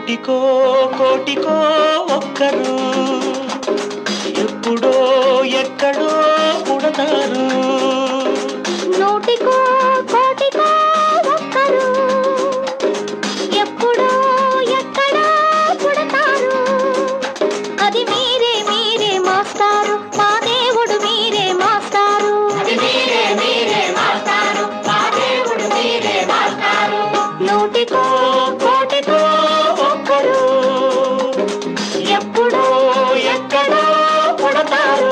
నూటికో కోటికో ఒక్కరు ఎప్పుడో ఎక్కడో పుడతారు నూటికో కోటికో ఒక్కరు ఎప్పుడో ఎక్కడో పుడతారు అది మీరే మీరే మాస్టారు మా దేవుడు మీరే మాస్టారు నూటికో కోటికో ఒక్కరు ఎప్పుడో ఎక్కడో పుడతారు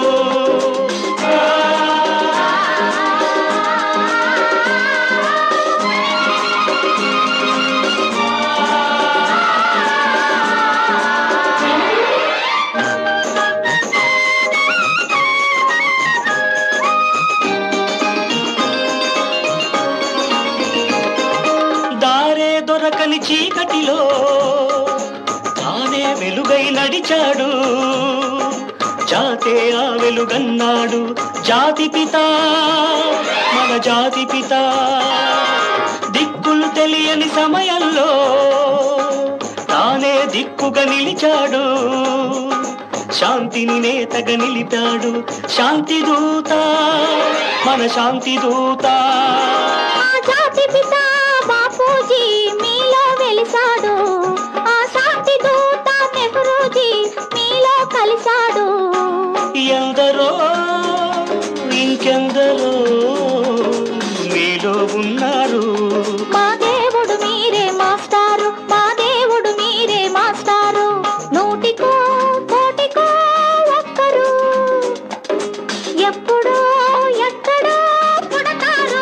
దారే దొరకని చీకటిలో తానే వెలుగై నడిచాడు జాతే ఆ వెలుగన్నాడు జాతి పిత మన జాతి పిత దిక్కులు తెలియని సమయంలో తానే దిక్కుగా నిలిచాడు శాంతిని నేతగా నిలిపాడు శాంతి దూత మన శాంతి దూత ఆ జాతి పిత బాపూజీ మీలో వెలిసాడు ఆ శాంతి దూత నెహ్రూజీ మీలో కలిశాడు ఎందరో ఇంకెందరో మీలో ఉన్నారు మా దేవుడు మీరే మాస్టారు మా దేవుడు మీరే మాస్టారు నూటికో కోటికో ఒక్కరు ఎప్పుడో ఎక్కడో పుడతారు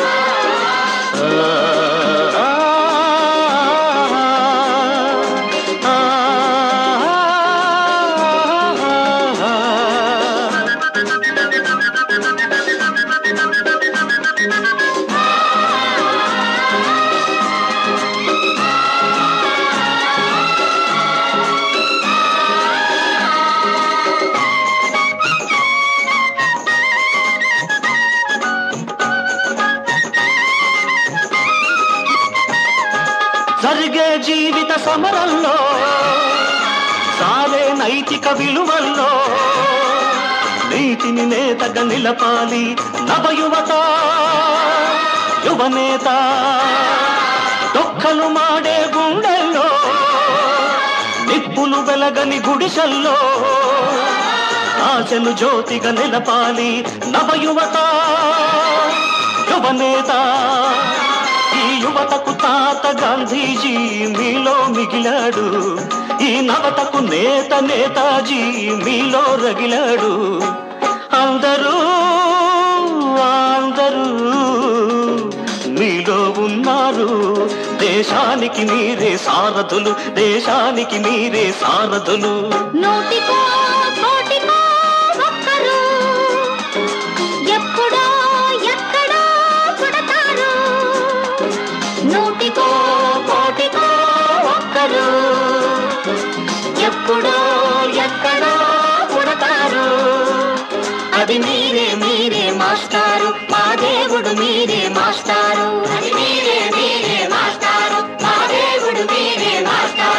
జరిగే జీవిత సమరంలో సాలే నైతిక విలువల్లో నీతిని నేతగా నిలపాలి నవయువత యువనేత దొక్కలు మాడే గుండెల్లో నిప్పులు వెలగని గుడిసెల్లో ఆశను జ్యోతిగా నిలపాలి నవయువత యువనేత ఈ యువతకు తాత గాంధీజీ మీలో మిగిలాడు ఈ నవతకు నేత నేతాజీ మీలో రగిలాడు అందరూ అందరూ మీలో ఉన్నారు దేశానికి మీరే సారథులు దేశానికి మీరే సారథులు నూటికో కోటికో ఒక్కరు ఎప్పుడో ఎక్కడో పుడతారు నూటికో కోటికో ఒక్కరు ఎప్పుడో ఎక్కడో పుడతారు అది మీరే మీరే మాస్టారు మా దేవుడు మీరే మాస్టారు అది మీరే మీరే మాస్టారు మా దేవుడు మీరే మాస్టారు